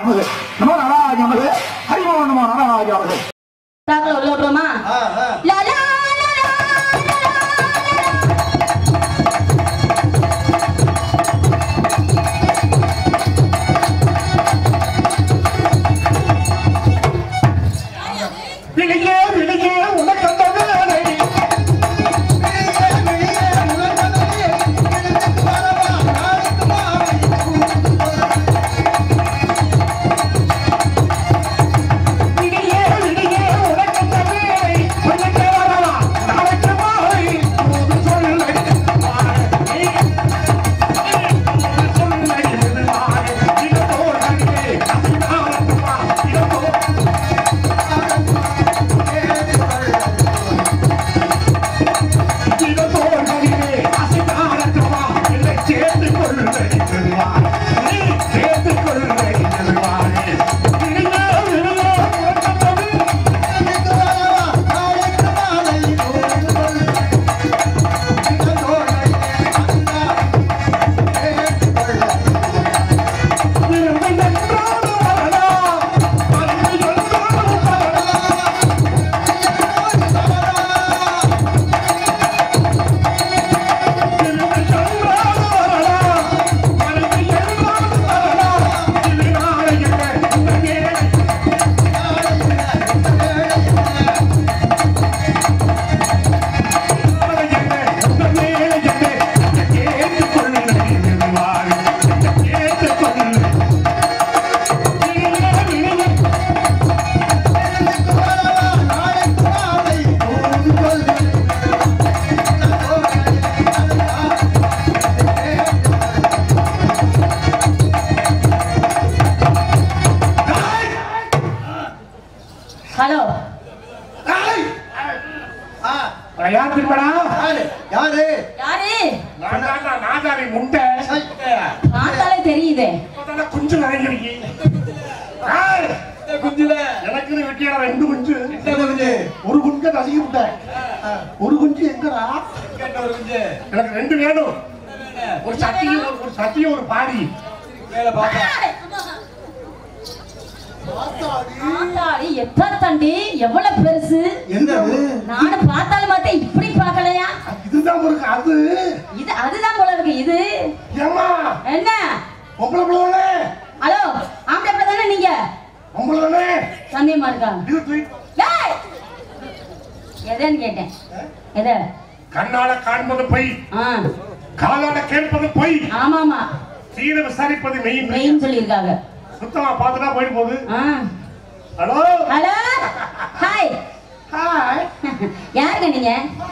நமது நமோ நாராஜ நமது ஹரிமோ நமோ நாராஜ நமது தாக்கல உள்ள விடுறோமா ஆ, ஆ. லா, லா, லா, லா, லா, லா. விழியே விழியே உனக்கு அந்த வேலை வெளியே, வெளியே, உலகத்திலே எனக்கு வரவா, நாளைக்கு மாலை விழியே விழியே உனக்கு அந்த வேலை உனக்கு வரவா நாளைக்கு மாலை தூது சொல்லை வாழை. தூது சொல்லை இது வாழை. இதோ அங்கே அசினாரத்துமா இதோ இதோடிலே அசிதாரத்துமா என்னை சேர்த்து கொள்ளுதை செல்வாய் நீ சேர்த்து கொள்ளுதை செல்வாய் விழியே விழியே உனக்கு அந்த வேலை எனக்கு வரவா, நாளைக்கு மாலை தூது சொல்லை. இதோடு அந்த ஏற்றுக்கொள்ள விரும்பி என்றாலும் வரலாம் அன்பு என்றாலும் வரலாம் விரும்பி என்றாலும் வரலாம் அன்பு என்றாலும் வரலாம் இது நாளை என்ன இந்த நேரம் நாளை என்ன இந்த நேரம் என்ன கேட்டுக் கொள்ளுங்கள் வாழ் கேட்டுக் கொள்ளுங்கள் விழியே விழியே எனக்கு வரவா, நாளைக்கு மாலை தூது சொல்லை. ஹலோ ஆ, யார் திரும்படா யாரு? யாரு யாரு நான் தான் நாதாரி முண்டை சை. பார்த்தாலே தெரியுதே இப்பதானே குஞ்சு நினைக்கிறீங்க ஏய், குஞ்சுல எனக்குன்னு வெட்டியான ரெண்டு குஞ்சு என்ன குஞ்சு ஒரு குஞ்சை நசுக்கி விட்டேன் ஒரு குஞ்சு எங்கடா கேட்ட ஒரு குஞ்சு எனக்கு ரெண்டு வேணும் ஒரு சட்டியும் ஒரு- ஒரு சட்டியும் ஒரு பாடி வேலை பார்த்தா ஆத்தாடி எத்தா தண்டி எவ்வளவு பெருசு என்னது நானும் பார்த்தாலும் பார்த்தேன் இப்படி பார்க்கலையா இதுதான் ஒரு அது இது அதுதான் போல இருக்கு இது ஏமா என்ன பொம்பளை பிள்ளை ஹலோ ஆம்பளை பிள்ளை தானே நீங்க பொம்பளை தானே சந்தேகமா இருக்கா இது தூக்கி டேய்! எதுன்னு கேட்டேன் எது கண்ணால காண்பது பொய் ஆ காலால கேட்பது பொய் ஆமா ஆமா தீர விசாரிப்பது மெயின் மெயின் சொல்லியிருக்காங்க சுத்தமா பார்த்துட்டா போயிட்டு போகுது ஆ ஹலோ ஹலோ ஹாய் ஹாய் யாருங்க நீங்க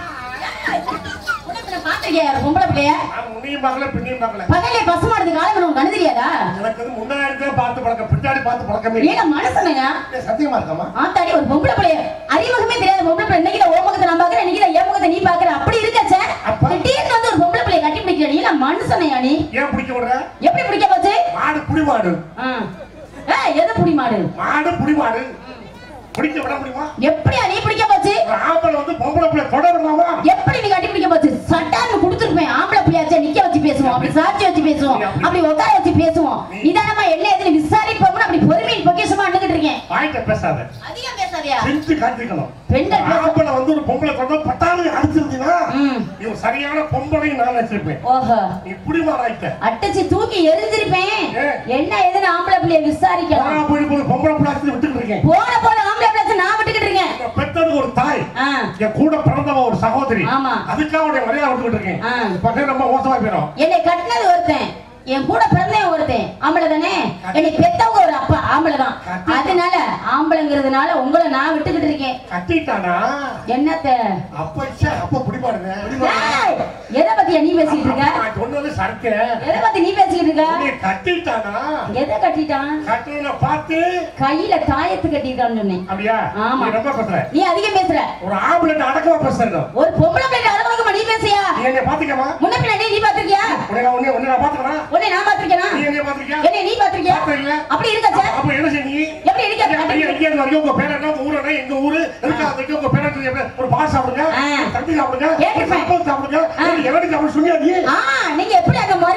பாத்திருக்கியா பொம்பளை பிள்ளைய நான் முன்னையும் பார்க்கல பின்னையும் பார்க்கல பகலே பசு மாடுது காலம் உனக்கு கண்ணு தெரியாதா எனக்கு வந்து முன்னாடி தான் பார்த்து பழக்கம் பின்னாடி பார்த்து பழக்கமே இல்லை. ஏங்க மனுஷனுங்க ஏய், சத்தியமா இருக்காமா ஆத்தாடி ஒரு பொம்பளை பிள்ளைய அறிமுகமே தெரியாத பொம்பளை பிள்ளை இன்னைக்கு ஓ முகத்தை நான் பாக்குறேன் இன்னைக்கு என் முகத்தை நீ பாக்குற அப்படி இருக்கச்சே அப்ப? திடீர்னு வந்து ஒரு பொம்பளை பிள்ளைய கட்டி பிடிக்கிற நீ நான் மனுஷனையா நீ ஏன் பிடிக்க விடுற எப்படி பிடிக்க போச்சு மாடு புடி மாடு ஆ. ஏய், எது புடி மாடு மாடு புடி மாடு பிடிக்க விட முடியுமா எப்படியா நீ பிடிக்க போச்சு ஒரு ஆம்பளை வந்து பொம்பளை பிள்ளை தொட விடலாமா எப்படி நீ கட்டி பிடிக்க போச்சு சட்டான்னு கொடுத்துருப்பேன் ஆம்பளை பிள்ளையாச்சே நிக்க வச்சு பேசுவோம் அப்படி சாட்சி வச்சு பேசுவோம் அப்படி உட்கார வச்சு பேசுவோம் நிதானமா என்ன எதுன்னு விசாரிப்போம்னு அப்படி பொறுமையின் பொக்கிஷமா அண்ணுகிட்டு இருக்கேன் வாய்ட்ட பேசாத அதிகம் பேசாதியா செஞ்சு காட்டிக்கணும் பெண்கள் பேச- ஆம்பளை வந்து ஒரு பொம்பளை தொட பட்டாளு அடிச்சிருந்தீங்கன்னா ம். இவன் சரியான பொம்பளையும் நான் வச்சிருப்பேன் ஓஹோ நீ புடி மாறாயிட்ட அட்டச்சி தூக்கி எரிஞ்சிருப்பேன் ஏ. என்ன எதுன்னு ஆம்பளை பிள்ளைய போனா விசாரிக்கலாம் போய் போய் பொம்பளை பிள்ளை அடிச்சு விட்டுக்கிட்டு இருக்கேன் போன போன ஆம்பளை பிள்ளை நான் விட்டுக்கிட்டு இருக்கேன் நான் பெத்தது ஒரு தாய் ஆ, என் கூட பிறந்தவ ஒரு சகோதரி ஆமா. அதுக்காக உடைய மரியாதை விட்டுக்கிட்டு இருக்கேன் ஆ. பக்கம் ரொம்ப மோசமா போயிடும் என்னை கட்டினது ஒருத்தன் என் கூட பிறந்தவன் ஒருத்தன் ஆம்பளை தானே என்னை பெத்தவங்க ஒரு அப்பா ஆம்பளை தான் அதனால ஆம்பளைங்கிறதுனால உங்களை நான் விட்டுக்கிட்டு இருக்கேன் கட்டிட்டானா என்னத்த அப்ப ச்சே, அப்ப புடிப்பாடுங்க ஏய், எதை பத்தியா நீ பேசிக்கிட்டு இருக்க நான் சொன்னது சரக்கு எதை பத்தி நீ பேசிக்கிட்டு இருக்க உன்னை கட்டிட்டானா எதை கட்டிட்டான் கட்டின பார்த்து கையில தாயத்து கட்டிட்டான்னு சொன்னேன் அப்படியா ஆமா. நீ ரொம்ப பேசுற நீ அதிகம் பேசுற ஒரு ஆம்பளை அடக்கமா பேசுறோம் ஒரு பொம்பளை பிள்ளை அலுவலகமா நீ பேசியா நீ என்னை பாத்துக்கமா முன்ன பின்னாடி நீ பாத்திருக்கியா உன்னை நான் உன்னை உன்னை நான் பாத்துக்கறா உன்னை நான் பாத்திருக்கேனா நீ என்னைய பாத்துக்கியா என்னை நீ பாத்திருக்கியா பார்த்தது இல்ல. அப்படி இருக்கச்சே அப்ப என்ன செய்ய நீ எப்படி இருக்க ஐயா, இங்க இருந்து வரைக்கும் உங்க பேர் என்ன உங்க ஊர் என்ன எங்க ஊரு இருக்கா அதுக்கு உங்க பேர் என்ன எப்படி? ஒரு பால் சாப்பிடுங்க ஆ. ஒரு தண்ணி சாப்பிடுங்க ஒரு கேட்டுப்பேன். சப்போஸ் சாப்பிடுங்க ஆ. ஒரு எவனுக்கு அவன் சொன்னியா நீ ஆ நீங்க எப்படி அங்க முறையா வந்திருந்தீங்க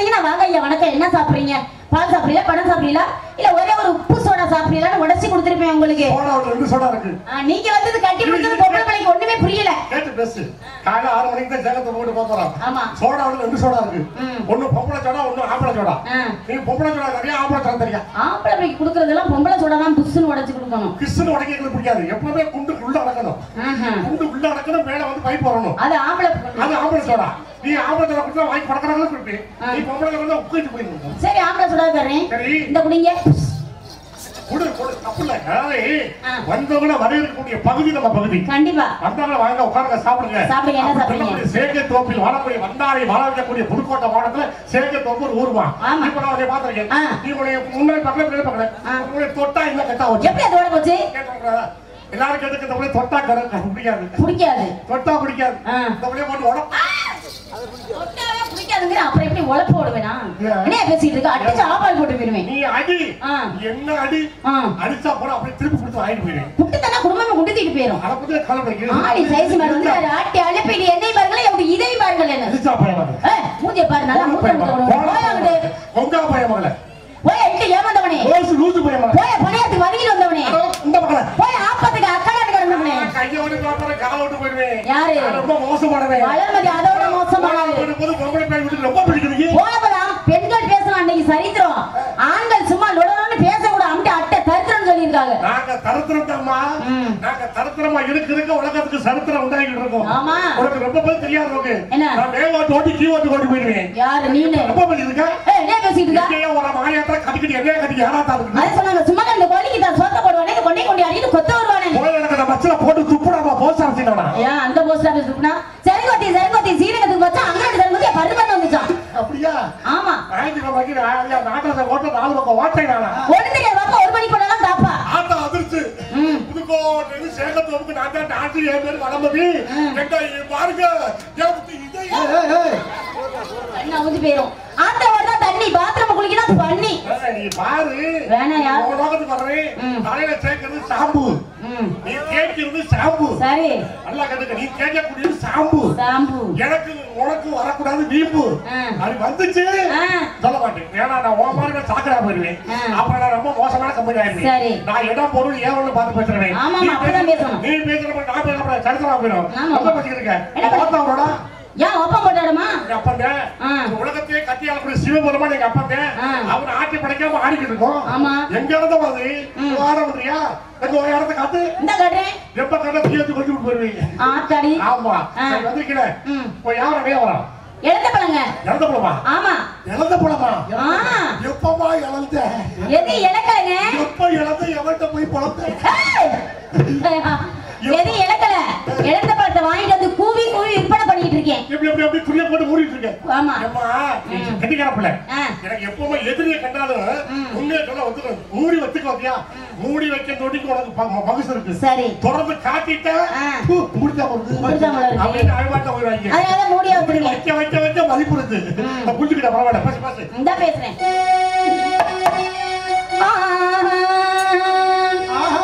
வந்தீங்கன்னா வாங்க ஐயா வணக்கம் என்ன சாப்பிடுறீங்க பால் சாப்பிடுறீங்களா பழம் சாப்பிடுறீங்களா இல்ல ஒரே ஒரு உப்பு சோடா சாப்பிடுறீங்களான்னு உடச்சி கொடுத்துருப்பேன் உங்களுக்கு சோடாவில் ரெண்டு சோடா இருக்கு ஆ, நீங்க வந்தது கட்டி பிடிச்சது பொம்பளை பிள்ளைக்கு ஒண்ணுமே புரியல கேட்டு பேசு காலைல ஆறு மணிக்கு தான் சேலத்தை போட்டு போறோம் ஆமா. சோடாவில் ரெண்டு சோடா இருக்கு ம். ஒண்ணு பொம்பளை சோடா ஒண்ணு ஆம்பளை சோடா ஆ. நீ பொம்பளை சோடா தெரியா ஆம்பளை சோடா தெரியா ஆம்பளை பிள்ளைக்கு கொடுக்கறதெல்லாம் பொம்பளை சோடா தான் புஷ்ஷுன்னு உடச்சு கொடுக்கணும் கிறிஸ்தன் உடைக்க எங்களுக்கு பிடிக்காது எப்பவுமே குண்டு உள்ள அடக்கணும் ஆஹா. குண்டு உள்ள அடக்கணும் மேல வந்து பைப் வரணும் அது ஆம்பளை பிள்ளை. அது ஆம்பளை சோடா நீ ஆம்பளை சோடா குடிச்சா வாங்கி படக்கிறாங்க கொடுப்பி ஆ. நீ பொம்பளை சோடா உட்காந்து போயிருக்கணும் சரி ஆம்பளை சோடா தர்றேன் சரி. இந்த குடிங்க குடு குடு தப்பு இல்லை அதாவது ஆ. வந்தவங்கள வரவேற்கக்கூடிய பகுதி நம்ம பகுதி கண்டிப்பா வந்தவங்கள வாங்க உட்காருங்க சாப்பிடுங்க சாப்பிடுங்க, என்ன அப்படி சாப்பிடுறீங்க? சொல்லக்கூடிய சேகை தோப்பில் வாழக்கூடிய வந்தாரை வாழ வைக்கக்கூடிய புதுக்கோட்டை மாவட்டத்துல சேகை தோப்பு ஒரு ஊர்மா ஆமா. இப்ப நான் உன்னை பாத்திருக்கேன் ஆ. நீ உன்னை முன்னாடி பக்கத்துல பின்னாடி ஆ. பக்கத்துல உன்னை தொட்டா என்ன கட்டா வச்சு எப்படி அது ஓட போச்சு கேட்டுக்கோங்க. எல்லாரும் கேட்டுக்க இந்த உடைய தொட்டா கர பிடிக்காது பிடிக்காது தொட்டா பிடிக்காது ஆ. இந்த உடைய போட்டு உடம்பு தொட்டாவே பிடிக்காதுங்கிற அப்புறம் எப்படி உழப்பு போடுவேனா ஏன்? என்ன பேசிட்டு இருக்க அடிச்சு ஆப்பால் போட்டு போயிருவேன் நீ அடி ஆ. என்ன அடி ஆ. அடிச்சா போல அப்படியே திருப்பி கொடுத்து வாங்கிட்டு போயிடுவேன் புட்டு தானே குடும்பமே குடுத்திட்டு போயிரும் அதை பத்தி கவலை ஆடி சைஸ் மாதிரி வந்து ஆட்டி அழுப்பிட்டு என்னை பாருங்களேன் எப்படி இதை பாருங்கள் என்ன அடிச்சா பையன் ஏய், மூஞ்சிய பாரு நல்லா மூத்த போய் கொங்கா பையன் மகள போய் எட்டு ஏமாந்தவனே ரோஸ் லூசு பையன் மகள போய் பணியாத்துக்கு வருகில் வந்தவனே இந்த மகள போய் ஆப்பத்துக்கு அக்கடாட்டு கிடந்தவனே கையை விட்டு பார்ப்பற கால விட்டு போயிடுவேன் யாரு? நான் ரொம்ப மோசமானவன் வளர்மதி அதோட மோசமானது போது பொம்பளை பிள்ளை விட்டு ரொம்ப பிடிக்குது போகலாம் பெண்கள் பேசலாம் அன்னைக்கு சரித்திரம் ஆண்கள் சும்மா லொடலொன்னு பேசக்கூடாது அம்டி அட்டை தரித்திரம் சொல்லியிருக்காங்க நாங்க தரத்திரத்தம்மா ம். நாங்க தரத்திரமா இருக்க இருக்க உலகத்துக்கு சரித்திரம் உண்டாகிட்டு இருக்கோம் ஆமா. உனக்கு ரொம்ப பேர் தெரியாது உனக்கு என்ன? நான் மேவோட்டு ஓட்டி கீவோட்டு ஓட்டி போயிடுவேன் யாரு நீனு ரொம்ப பேர் இருக்கா ஏய், என்ன பேசிட்டு இருக்க இங்கேயே ஒரு மாயாத்திர கட்டிக்கிட்டு என்ன கட்டிக்கு யாரா தான் அது சொன்னாங்க சும்மா இந்த கோழிக்கு தான் சோத்த போடுவானே இந்த கொண்டை கொண்டு அடிட்டு கொத்த வருவானே போய் எனக்கு அந்த மச்சல போட்டு துப்புடாமா போஸ்ட் ஆஃபீஸ்னா ஏன் அந்த போஸ்ட் ஆபீஸ் இருக்குனா செருங்கோத்தி செருங்கோத்தி சீரகத்துக்கு வச்சா அங்கடி செருங்கோத்தி பருது பண்ண வந்துச்சான் அப்படியா ஆமா ஞாயிற்றுக்கிழமைக்கு நான் நாட்டை ஓட்ட நாலு பக்கம் ஓட்டை நானா ஒண்ணு தெரியாது பாப்பா ஒரு மணிக்கு பண்ணலாம் தாப்பா ஆட்டா அதிர்ச்சு ம் புதுக்கோட்டை சேகத்தோப்புக்கு நான் தான் டாக்டர் என் பேர் வளமதி எங்க பாருங்க என் இதை ஏய், ஏய், ஏய். என்ன ஊத்தி போயிரும் ஆத்த ஓடுதா தண்ணி பாத்ரூம் குளிக்கணும் பண்ணி ஏய், நீ பாரு வேணாயா? உன் லோகத்துக்கு வர்றேன் ம். தலையில சேர்க்கிறது ஷாம்பு ம் நீ கேட்கிறது ஷாம்பு சரி நல்லா கேட்டுக்க நீ கேட்கக்கூடியது ஷாம்பு ஷாம்பு எனக்கு உனக்கு வரக்கூடாது வீம்பு ஆ. அது வந்துச்சு ஆ. சொல்ல மாட்டேன் ஏன்னா நான் உன் மாதிரி நான் சாக்கடா போயிடுவேன் ஆ. அப்புறம் நான் ரொம்ப மோசமான கம்பெனி சரி. ஆயிருவேன் நான் இடம் பொருள் ஏவல்னு பார்த்து பேசுறேன் ஆமா, நீ ஆமா, அப்படிதான் பேசு- பேசணும். நீ பேசுற நான் பேசுற சரித்திரமா போயிடும் ஆமா. ரொம்ப பேசிக்கிட்டு இருக்க என்ன நான் பார்த்தா அவரோட ஏன் ஒப்பம் போட்டாடுமா எங்க அப்பங்க ஆ. இந்த உலகத்தையே கட்டி ஆளக்கூடிய சிவபெருமான் எங்க அப்பங்க ஆ. அவன் ஆட்டி படைக்காம ஆடிக்கிட்டு இருக்கோம் ஆமா. எங்க இடத்த மாதிரி ம். ஆட முடியா எங்க ஒரு இடத்த காத்து இந்த கட்டுறேன் எப்ப கட்ட தீர்த்து கொண்டு போயிருவீங்க ஆத்தாடி ஆமா ஆ. சரி, வந்திருக்கீங்களே ம் இப்போ யாரும் அடைய வரா எழுந்த பழங்க இறந்த போலமா ஆமா இறந்த போலமா ஆ எப்பமா இழந்த எது இழக்கலைங்க எப்ப இழந்த எவன்கிட்ட போய் பழத்த எது இழக்கல இழந்த பழத்தை வாங்கிட்டு வந்து கூவி கூவி விற்பனை பண்ணிட்டு இருக்கேன் எப்படி எப்படி எப்படி துணியை போட்டு மூடிட்டு இருக்கேன் ஆமா ஏம்மா நீ ம். கட்டிக்கார பிள்ளை ஆ. எனக்கு எப்பவுமே எதிரியை கண்டாலும் ம். உண்மையை சொல்ல வந்துடும் மூடி வச்சுக்க வந்தியா மூடி வைக்க நொடிக்கு உனக்கு ப- ம- மகசு இருக்கு சரி தொடர்ந்து காட்டிட்ட ஆ. பூ, முடிச்சா போகுது முடிச்சா போகுது. அப்படின்னு அழுவாட்ட போயிடுவாங்க அதனால மூடியா இப்படி வச்சிருக்கேன் வைக்க வைக்க வைக்க மதிப்பு இருக்கு ம். புரிஞ்சுக்கிட்ட பரவாயில்ல பேசு பேசு இந்த பேசுறேன் ஆ. ஆஹா.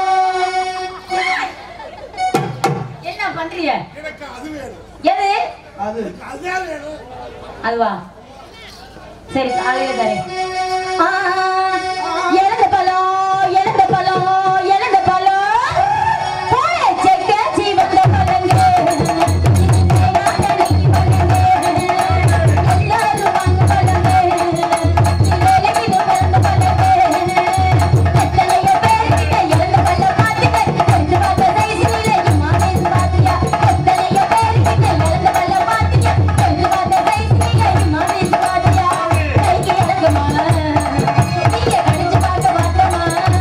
என்ன பண்றீங்க எனக்கு அது வேணும் எது அது அதே வேணும் அதுவா சரி காலையில தரேன் ஆ, இழந்த பழம் இழந்த பழம் இழந்த பழம் போய செக்க சிவந்த பழங்க இனிமே ஆட்டலைக்கு பழங்க எல்லாரும் வாங்க பழங்க இலையில வளர்ந்த பழங்க எத்தனையோ பேர்கிட்ட இழந்த பழம் பார்த்துக்க கொஞ்சம் பார்த்த சைஸில் இம்மா பேசு பாத்தியா எத்தனையோ பேர்கிட்ட இழந்த பழம் பார்த்துக்க கொஞ்சம் பார்த்த சைஸில் இம்மா பேசு பாத்தியா கைக்கு இறங்குமா நீங்க கடிச்சு பார்க்க மாட்டோமா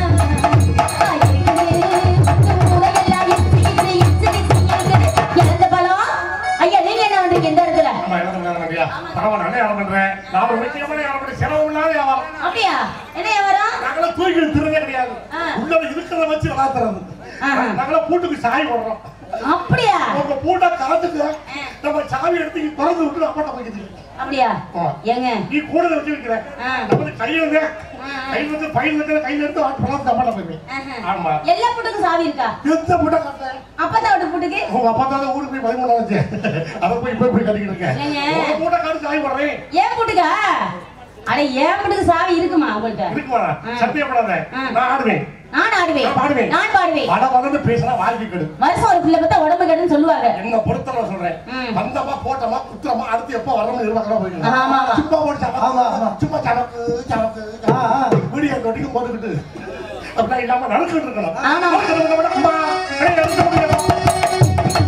இழந்த பழம் ஐயா நீங்க என்ன பண்றீங்க இந்த இடத்துல ஆமா இடம் வேணும் இல்லையா பரவாயில்ல நானே யாரும் பண்றேன் நாம முக்கியமான யாரும் பண்ணி செலவு இல்லாத வியாபாரம் அப்படியா என்ன வியாபாரம் நாங்களாம் தூக்கி திருவே கிடையாது ஆ. உள்ள இருக்கிறத வச்சு வளர்த்துறது ஆஹா. நாங்களாம் பூட்டுக்கு சாய் போடுறோம் அப்படியா உங்க பூட்டை கலந்துக்கு நம்ம சாவி எடுத்து திறந்து விட்டு அப்பாட்ட வைக்கிறது அப்படியா ஆ. ஏங்க நீ கூட வச்சு வைக்கிற ஆ. நம்ம கையில கையில் வந்து பையன் வந்து கையில எடுத்து வாட்டு போலாம் தப்பாட போயிருவேன் ஆஹா. ஆமா எல்லா பூட்டுக்கும் சாவி இருக்கா எந்த முட்டை கட்ட அப்பதான் விட்டு பூட்டுக்கு உங்க அப்பா தான் ஊருக்கு போய் பதிமூணு வச்சு அதை போய் இப்ப போய் கட்டிக்கிட்டு இருக்கேன் ஏங்க? உங்க மூட்டை காடு சாய் போடுறேன் ஏன் பூட்டுக்கா அட ஏன் பூட்டுக்கு சாவி இருக்குமா உங்கள்ட்ட இருக்குமா ஆ. சத்தியப்படாத ஆ. நான் ஆடுவேன் நான் ஆடுவேன் நான் பாடுவேன். நான் பாடுவேன் பட பதன்னு பேசினா வாழ்க்கை கெடு வருஷம் ஒரு பிள்ளை பார்த்தா உடம்பு கெடுன்னு சொல்லுவாங்க என்ன பொறுத்தவரை சொல்றேன் ம். வந்தமா போட்டமா குத்துறமா அடுத்து எப்ப வரணும் இருபக்கம் போயிடலாம் ஆமா, ஆமா. சும்மா போட்டு ஆமா, ஆமா. சும்மா சமக்கு சமக்கு ஆ, ஆ. வீடியோ நொட்டிக்கும் போட்டுக்கிட்டு அப்படிலாம் இல்லாம நடக்கிட்டு இருக்கணும் ஆமா. நடக்கணும், நடக்கணும், அம்மா. ஏய், நடக்க முடியாது.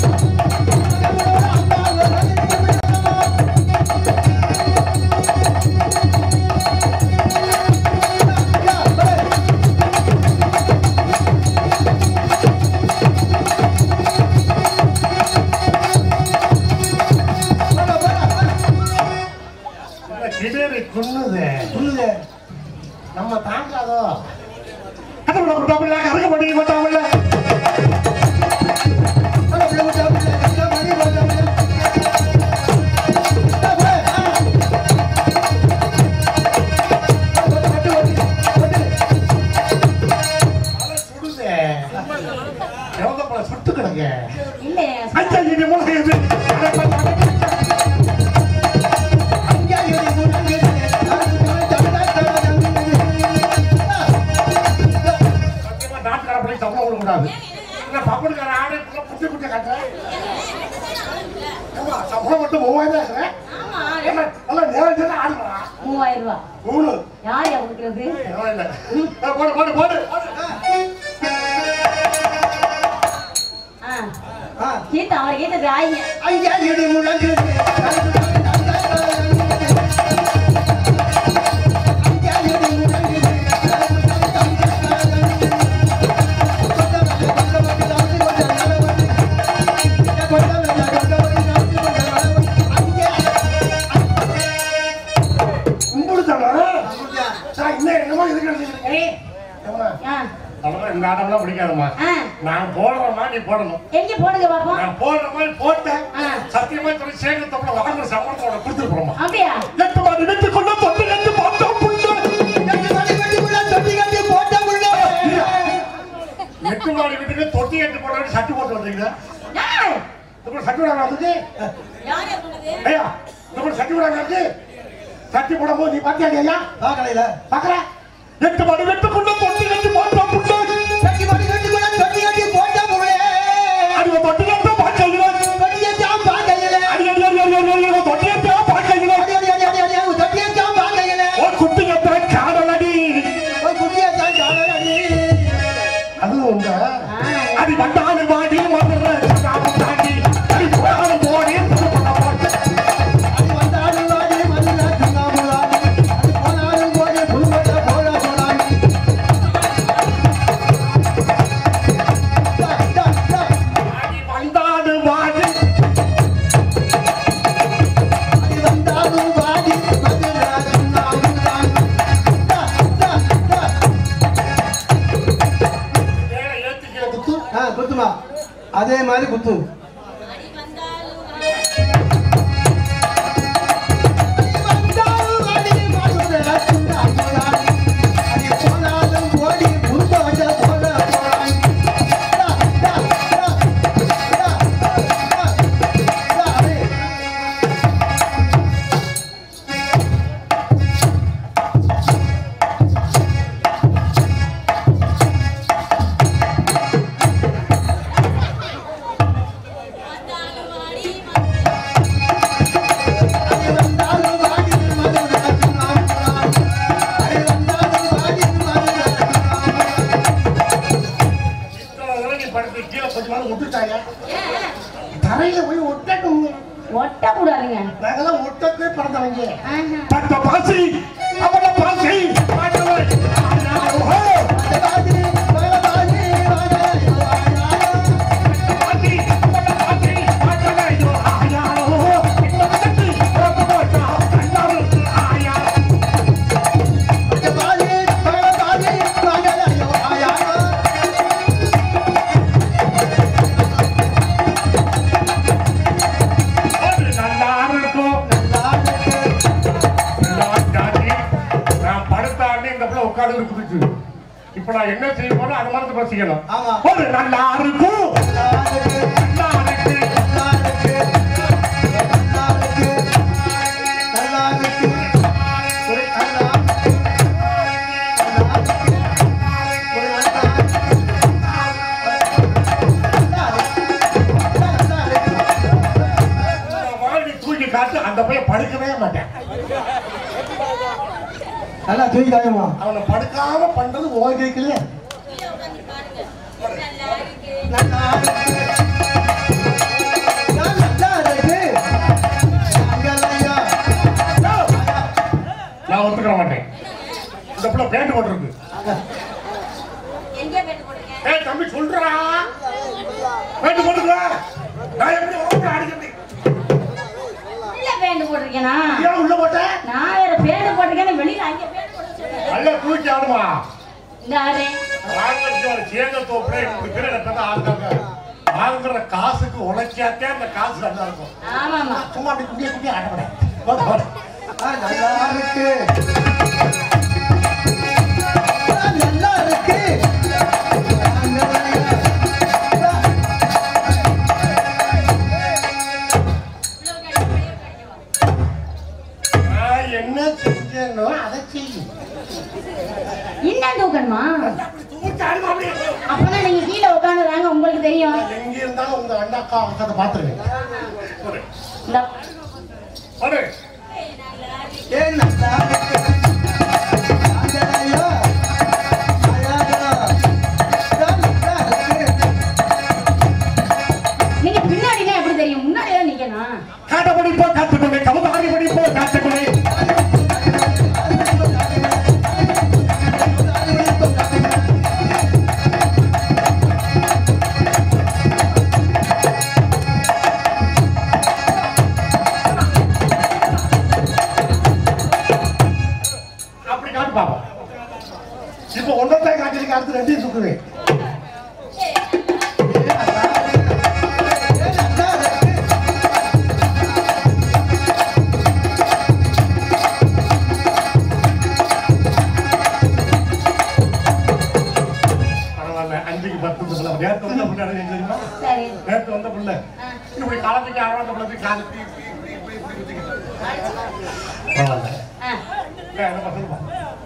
இந்த கிடேரி குன்னுது புரியுது நம்ம தாங்காதோ அது உள்ள ஒரு டபுள் லாக் அறுக்க மாட்டேங்க மாட்டாங்கல்ல அதை சுடுதே எவ்வளோ பல சுட்டு கிடங்க இல்ல ஐயா இது மூலம் இது சத்தியமா நாட்டுக்கார பிள்ளை சம்பளம் கொடுக்கக்கூடாது என்ன பப்பனுக்கார ஆடு இப்ப குட்டி குட்டி காட்டுறேன் ஏம்மா, சம்பளம் மட்டும் மூவாயிரம் தான் இருக்கிறேன் ஆமா என்ன நல்லா நேரம் சேர்ந்து ஆடுறா மூவாயிரம் ரூபாய் மூணு யார் யா கொடுக்கறது பரவாயில்ல ஏய், போடு போடு போடு ஆ கீதா அவர் கீதா ஆயிங்க கும்பிடுத்தானா நான் இன்னும் என்னமோ இதுக்கு எடுத்துக்கிறீங்க ஏம்மா, ஆ அதெல்லாம் இந்த ஆட்டம்லாம் பிடிக்காதம்மா ஆ நான் போடுறேம்மா நீ போடணும் எங்க போடுங்க பாப்போம் நான் போடுற மாதிரி போட்டேன் ஆ. சத்தியமா சொல்லி சேர்க்கத்தப்பட வாங்குற சம்பளத்தோட கொடுத்துருப்போம்மா அப்படியா எட்டு மாதிரி நினைத்து கொண்டு தொட்டு கண்டு பார்த்தோம் புள்ள எட்டு மாடி வீட்டுக்கு தொட்டி எட்டு போட வேண்டிய சட்டி போட்டு வந்தீங்க யார் இப்போ சட்டி விடாங்க வந்துச்சு யார் யா சொன்னது ஐயா இப்போ சட்டி விடாங்க வந்து சட்டி போடும்போது நீ பாத்தியா ஐயா பாக்கலையில பாக்கற எட்டு மாடி வெட்டு கொண்டு தொட்டி கண்டு பார்த்தோம் புள்ள கட்டி மணி கட்டி கூட தொட்டி கட்டி போட்ட முள்ளே அது தொட்டி கண்டு பார்க்கல தொட்டியை தான் பாக்கையில அடி அடி அடி அடி அடி அடி தொட்டி கண்டு பார்க்கல அடி அடி அடி அடி அடி தொட்டியை தான் பாக்கையில ஓ குட்டி கட்ட காதலடி ஒரு குட்டியை தான் காணலடி அது உங்க ஆ அது வந்தாலும் வாடி மதுரை தாண்டி அது போனாலும் போடி புதுப்பட போட்டு அது வந்தாலும் வாடி மதுரை சுண்ணாம்புலாடி அது போனாலும் போடி புதுமட்ட போல போலாடி டா, டா, டா. அது வந்தாலும் வாடி அது வந்தாலும் வாடி மதுரை சுண்ணாம்புலாடி டா, டா, டா. மேல ஏத்திக்கிற குத்து ஆ, குத்துமா அதே மாதிரி குத்து வந்தாலும் வாடி மதுரை சுண்ணாம்புலாடி அது போனாலும் போடி புதுமட்ட போல போலாடி டா, டா, டா. டா, டா. டா, அப்படியே. அது வந்தாலும் வாடி மதுரை சுண்ணாம்புலாடி அது வந்தாலும் வாடி மதுரை சுண்ணாம்புலாடி இத்தனை தடவை நீ படுத்து கீழே கொஞ்ச நாள் விட்டுட்டாங்க தரையில போய் ஒட்டணும் ஒட்ட கூடாதுங்க நாங்கெல்லாம் ஒட்டத்தே பிறந்தவங்க ஆஹா. பட்ட பாசி அவன பாசி மாட்டவன் ஓஹோ பாதி பாதி பாதி பாசி அவன பாசி மாட்டவன் ஐயோ ஆயாரோ இந்த கட்டி போட்டு போட்டா எல்லாரும் ஆயா பாதி பாதி பாதி ஐயோ ஆயா அது நல்லா இருக்கும் நாளுக்கு நான் ஜாதி உட்கார்ந்து இருக்குது இப்ப நான் என்ன செய்ய போறேன் அது மாதிரி பசிக்கணும் ஆமா. ஒரு நல்லா இருக்கும் நல்லா இருக்கு இந்த மாதிரி தூக்கி காட்டு அந்த பையன் படுக்கவே மாட்டேன் நல்லா தூக்கி காயமா அவனை படுக்காம பண்றது உன் கைக்குல நல்லா இருக்கு. நான் நல்லா இருக்கு. அங்கெல்லாம் நான் ஒத்துக்க மாட்டேன் இந்த பிள்ளை பேண்ட் போட்டிருக்கு ஏய் தம்பி சொல்றா பேண்ட் போட்டுக்க நான் எப்படி ஓட்ட அடிக்கிறது உள்ள பேண்ட் போட்டிருக்கேனா ஏன் உள்ள போட்டேன் நான் வேற பேண்ட் போட்டிருக்கேன் வெளியில அங்க பேண்ட் போட்டு சொல்றேன் நல்ல தூக்கி ஆடுமா இந்த ஆறு சேர்ந்த தோப்புல இப்படி பேர் எடுத்தது ஆளுங்க வாங்குற காசுக்கு உழைச்சாத்தே அந்த காசு நல்லா இருக்கும் ஆமாமா சும்மா அப்படி குட்டிய குட்டிய ஆட்டப்பட ஆ, நல்லா இருக்கு ஆ, நல்லா இருக்கு அங்கெல்லாம் நான் என்ன செஞ்சேனோ அதை செய்யும் இன்னும் தூக்கணுமா அப்படி தூக்கி ஆடுமா அப்படியே அப்பதான் நீங்க கீழே உட்காந்துறாங்க உங்களுக்கு தெரியும் எங்க இருந்தாலும் உங்க அண்ணாக்கா அவசரத்தை பாத்துருங்க ஒரு இந்த ஒரு ஏன் நல்லா இருக்கு அங்கெல்லாம் அழகா. நல்லா இருக்கு. நீங்க பின்னாடினா எப்படி தெரியும் முன்னாடி தான் நிக்கணும் காட்ட படிப்போ காத்துக்கொண்டே கவுதாரி படிப்போ காத்துக்கொண்டே அப்படி காட்டு பாப்போம் இப்போ ஒன்றத்தை காட்டிட்டு அடுத்து ரெண்டையும் சுக்குவேன் ஏன் நல்லா இருக்கு. பரவாயில்ல அஞ்சுக்கு பத்து புள்ள நேற்று வந்த புள்ள எனக்கு தெரியுமா சரி நேற்று வந்த புள்ள ஆ. இப்படி காலத்துக்கு அரவந்த புள்ளத்துக்கு காலத்து இப்படி இப்படி இப்படி இப்படி குத்திக்கிட்டு. பரவாயில்ல ஆ. இல்ல, அதை பசங்க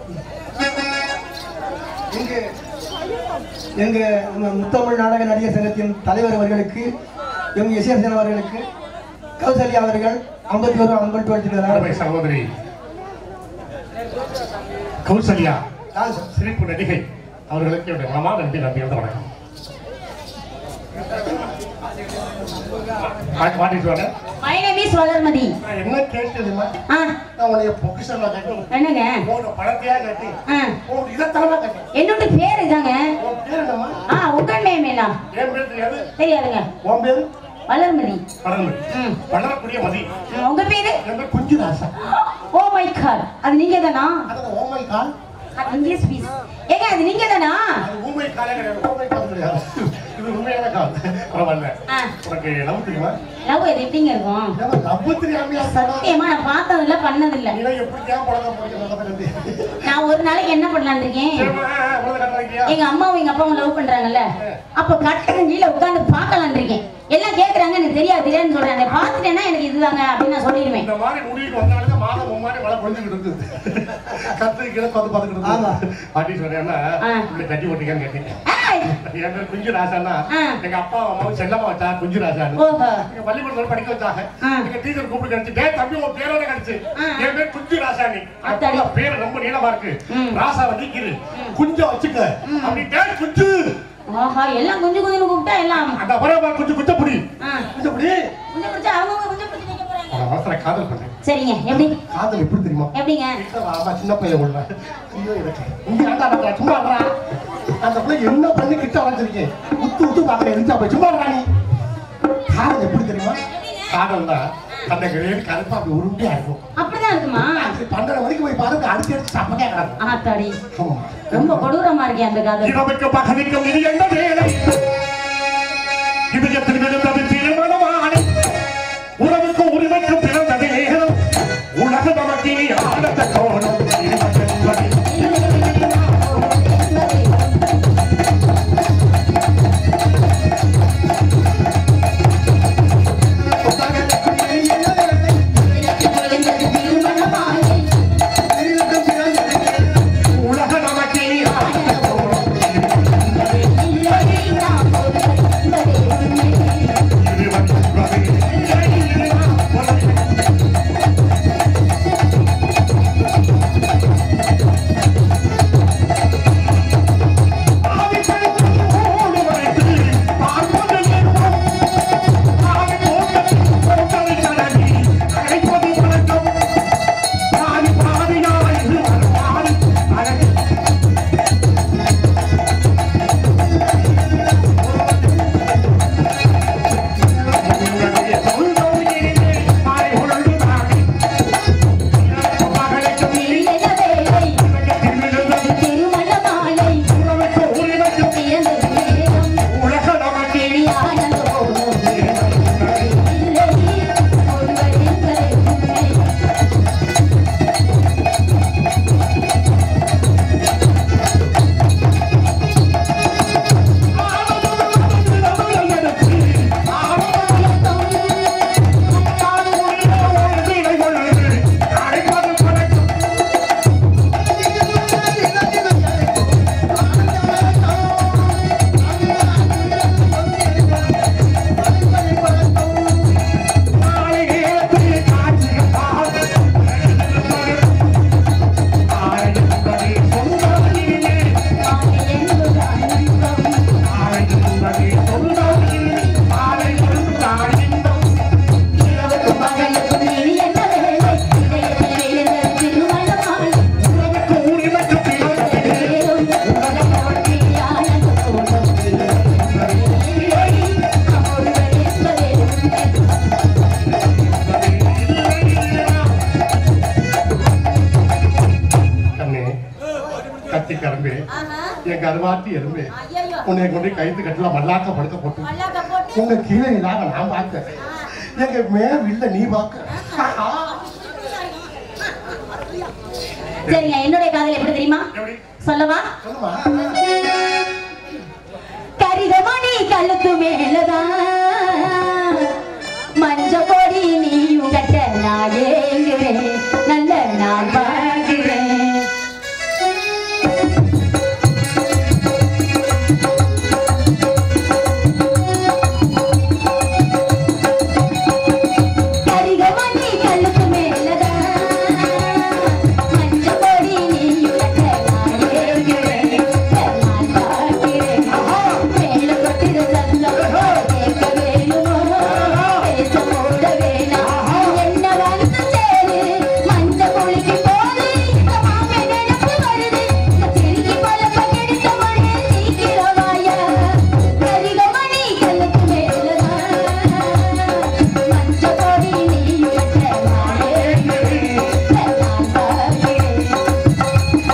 எங்க எங்க நம்ம முத்தமிழ் நாடக நடிகர் சங்கத்தின் தலைவர் அவர்களுக்கு எம் எஸ்எஸ்என் அவர்களுக்கு கௌசல்யா அவர்கள் ஐம்பத்தி ஒரு ஐம்பத்தி அருமை ஒன்று சகோதரி கௌசல்யா தான் சார் சிரிப்பு நடிகை அவர்களுக்கு என்னுடைய மனமா நன்றி நன்றி வந்து வணக்கம் மாட்டிட்டு வரேன் My name is வளர்மதி நான் என்ன கேட்டதுமா ஆ நான் உன்னைய பொக்கிஷன்ல கேட்டேன் என்னங்க உன்னோட பழத்தையா கேட்டேன் ஆ உன் இதைத்தனமா கேட்டேன் என்னோட பேர் இதாங்க உன் பேர் என்னம்மா ஆ உங்கள் நேம் என்ன என் பேர் தெரியாது தெரியாதுங்க உன் பேரு வளர்மதி பரந்து ம் வளரக்கூடிய மதி ம், உங்க பேரு என் பேர் குஞ்சு ராசா ஓ மை காட் அது நீங்க தானா அதான் ஓமை கால் இங்கிலீஷ் பீஸ் ஏங்க அது நீங்க தானா அது ஊமை காலே கிடையாது ஊமை கால் கிடையாது இது உண்மையான கால் பரவாயில்ல ஆ உனக்கு லவ் தெரியுமா லவ் அது எப்படிங்க இருக்கும் ஏன் லவ் தெரியாமையா சத்தியமா நான் பார்த்ததில்ல பண்ணதில்ல நீ எப்படி ஏன் பழக்கம் முடியும் நல்லதுல இருந்து நான் ஒரு நாளைக்கு என்ன பண்ணலாம்னு இருக்கேன் சரிம்மா, உனக்கு கரெக்டா இருக்கியா? எங்க அம்மாவும் எங்க அப்பாவும் லவ் பண்றாங்கல்ல அப்ப கட்டணம் கீழே உட்கார்ந்து பார்க்கலாம்னு இருக்கேன் எல்லாம் கேக்குறாங்க எனக்கு தெரியாது தெரியாதுன்னு சொல்றாங்க பார்த்துட்டேன்னா எனக்கு இதுதாங்க அப்படின்னு நான் சொல்லிடுவேன் இந்த மாதிரி முடிவுக்கு வந்தாலே மாதம் மும்மாரி மழை பொழிஞ்சுக்கிட்டு இருக்குது கத்து கீழே பார்த்து பார்த்துக்கிட்டு ஆமா. இருக்குது பாட்டி சொல்றேன்னா ஆ. இப்படி கட்டி போட்டீங்கன்னு கேட்டீங்க ஏய்! என் பேர் குஞ்சு ராசானா ஆ. எங்க அப்பா அம்மாவும் செல்லமா வச்சா குஞ்சு ராசான்னு ஓஹோ எங்க பள்ளிக்கூடத்துல படிக்க வச்சாங்க ஆ. எங்க டீச்சர் கூப்பிட்டு கிடைச்சு டேய் தம்பி உன் பேரோட கிடைச்சு ஆ. என் பேர் குஞ்சு ராசானி அத்தாடி. அப்பா பேர் ரொம்ப நீளமா இருக்கு ம். ராசா வலிக்குது குஞ்ச வச்சுக்க அப்படி டேய் குஞ்சு ஆஹா எல்லாம் கொஞ்சம் கொஞ்சம் கூப்பிட்டா எல்லாம் அந்த பரவா குஞ்சு குஞ்ச புடி ஆ. குஞ்ச புடி கொஞ்சம் பிடிச்சா அவங்க கொஞ்சம் பிடிச்சி நிக்க போறாங்க நான் அவசர காதல் பண்ணேன் சரிங்க எப்படி காதல் எப்படி தெரியுமா எப்படிங்க வீட்டுல வாமா, சின்ன பையன் உள்ள ஐயோ எனக்கு இங்க ஆண்டா நடக்கிறா, சும்மா இருடா. அந்த பிள்ளை என்ன பண்ணி கிட்ட வரைஞ்சிருக்கேன் உத்து உத்து பார்க்கல இருந்தா போய் சும்மா இருடா நீ காதல் எப்படி தெரியுமா காதல் தான் அந்த கிரேடு கருப்பா அப்படி உருண்டியா இருக்கும் அப்படிதான் இருக்குமா அது பன்னெண்டு மணிக்கு போய் பாருங்க அடிச்சு அடிச்சு சப்பக்கே கிடக்கும் ஆத்தாடி ஆமா. ரொம்ப கொடூரமா இருக்கே அந்த காதல் இரவுக்கு பகலுக்கும் இது என்ன வேலை இதயத்தில் விழுந்தது தீர்மானமான உறவுக்கு உரிமைக்கு பிறந்தது நேரம் உலக நமக்கு ஆனந்த கோணம் இருபத்தெட்டு எறும்பே ஆஹா. என் கருவாட்டி எறும்பே ஐயையோ. உன்னை கொண்டு கைத்து கட்டல மல்லாக்க படுக்க போட்டு மல்லாக்க போட்டு. உங்க கீழே இல்லாம நான் பார்க்க எங்க மேல் இல்ல நீ பார்க்க சரிங்க என்னுடைய காதல் எப்படி தெரியுமா எப்படி சொல்லவா சொல்லுமா கரிதமணி கழுத்து மேலதான் மஞ்ச கொடி நீயும் கட்ட நான் ஏங்குறேன் நல்ல நான் பார்க்கிறேன் கரிகமணி கழுத்து மேலதான் மஞ்ச கொடி நீயும் கட்ட நான் ஏங்குறேன் நான் பார்க்கிறேன் மேல கொட்டிட சத்தம் கேட்க வேணுமோ பேச மூட வேணாம் என்ன வந்து சேரு மஞ்ச குளிக்கு போது இந்த மாமே நினைப்பு வருது இந்த திருக்கி பழப்ப கெடுத்த மழை சீக்கிரம் வாயா கரிகமணி கழுத்து மேலதான் மஞ்ச கொடி நீயும் கட்ட நான் ஏங்குறேன் நான் பார்க்கிறேன்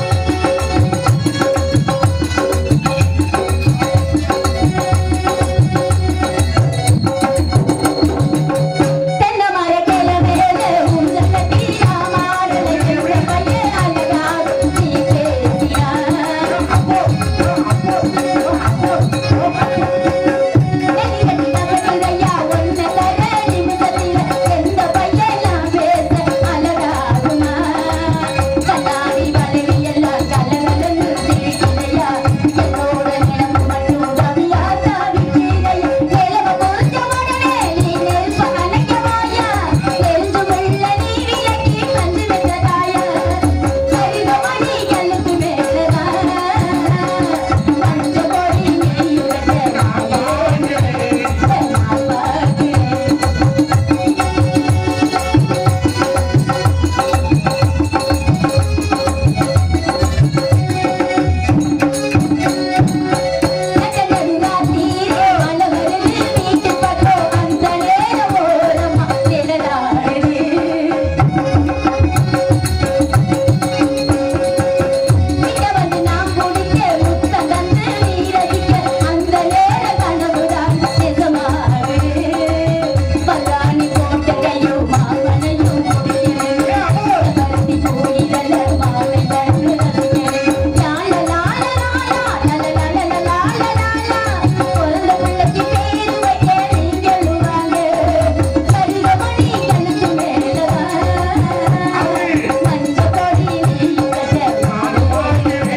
தென்னை மர கிளவேல ஊஞ்சல் கட்டி ராமாடலை எவ்வள பையன் அழகார் நீ பேசியா நெடி கட்டி நகருதையா ஒன்ன தர நிமிஷத்தில எந்த பையெல்லாம் பேச அழகாகுமா கண்ணாடி வளைவி எல்லாம் கலகலன்னு சிரிக்கிறையா என்னோட நினைப்பு மட்டும் ரவியா தாவிக்கிறையா நிலவ பொறுத்த உடனே நீ நெருப்ப அணைக்கவாயா நெஞ்சு வெள்ள நீ விலக்கி கண்டு வென்றதாயா கரிதமணி கழுத்து மேலதான் மஞ்ச கொடி நீயுடைய நாயே நான் பார்க்கிறேன் நகரங்காத்தீரே மலவருது வீட்டு பக்கம் அந்த நேரம் ஓரமா நிழலாடுது கிட்ட வந்து நான் குடிக்க முத்தம் தந்து நீரடிக்க அந்த நேர கனவுதான் நிஜமாகுது பல்லானி போட்ட கையும் மாமனையும் குடிக்கிறேன் பருத்தி பூயில மாலை கண்டு ரசிக்கிறேன் லால லால லாலா லால லால லால லாலா பிறந்த பிள்ளைக்கு பேரு வைக்க நீங்களும் வாங்க கரிகமணி கழுத்து மேலதான் மஞ்ச கொடி நீங்க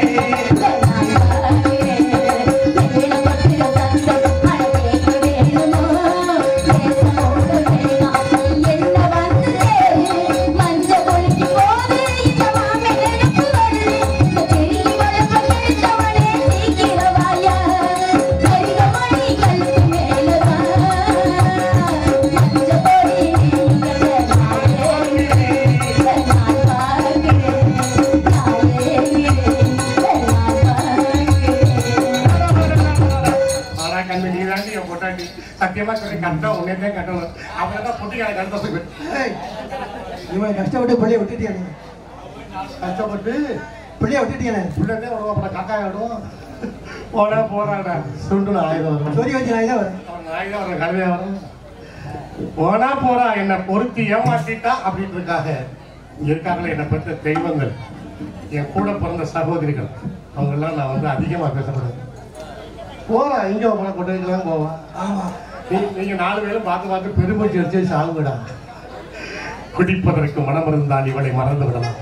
ஆனா கண்ணு நீ தாண்டி என் பொட்டாண்டி சத்தியமா சொல்லி கட்டா உன்னே தான் கட்டணும் அப்புறம் தான் பொட்டிக்கார கருத்த போய் ஏய், இவனை கஷ்டப்பட்டு பிள்ளைய விட்டுட்டியா நீ கஷ்டப்பட்டு பிள்ளைய விட்டுட்டியானே உள்ளதே வருவோம் அப்புறம் கக்காய் ஆடும் போனா போறாடா சுண்டு ஆயுதம் வரும் சொரி வச்சு நான் இதான் வரேன் அவன் ஆயுதம் வரும் கழுதையா வரும் போனா போறா என்னை பொறுத்து ஏமாத்திட்டா அப்படின்னு இருக்காக இங்க இருக்காங்களே என்னை பெற்ற தெய்வங்கள் என் கூட பிறந்த சகோதரிகள் அவங்கெல்லாம் நான் வந்து அதிகமா பேசப்படுறேன் போறா இங்க போன கொட்டைக்கெல்லாம் போவான் ஆமா நீ- நீங்க நாலு பேரும் பார்த்து பார்த்து பெருமூச்சு வச்சு சாகுடா குடிப்பதற்கு மனம் இருந்தால் இவளை மறந்து விடலாம்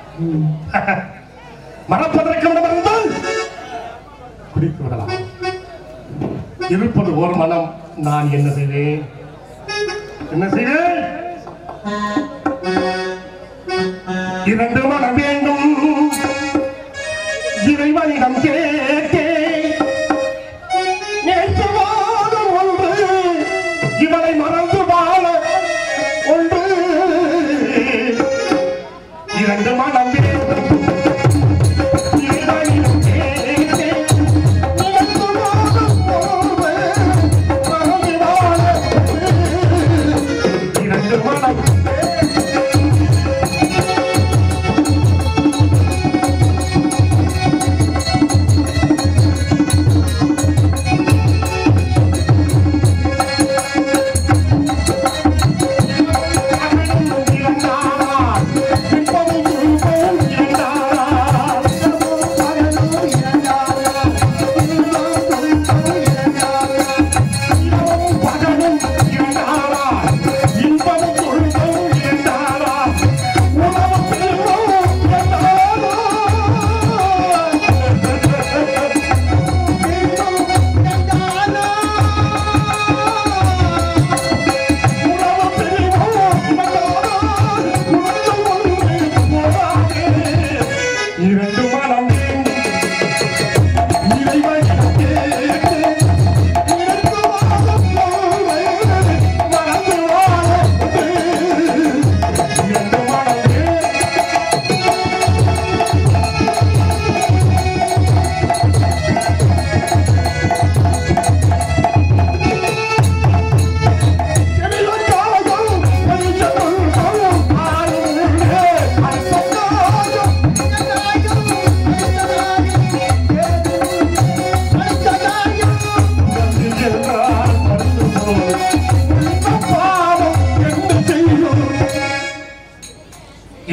மறப்பதற்கு மனம் இருந்தால் குடித்து விடலாம் இருப்பது ஒரு மனம் நான் என்ன செய்வேன் என்ன செய்வேன் இரண்டு மனம் வேண்டும் இறைவனிடம் கேட்டேன் நேற்று வாழும் ஒன்று இவனை மறந்து வாழ ஒன்று இரண்டு மனம் வேண்டும் இறைவனிடம் கேட்டேன். நேற்று வாழும் ஒன்று மறந்து வாழ ஒன்று. இரண்டு மனம்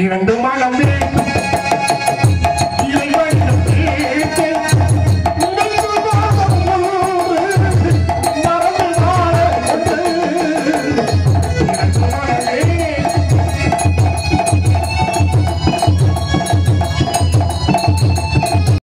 இரண்டு மனம் வேண்டும்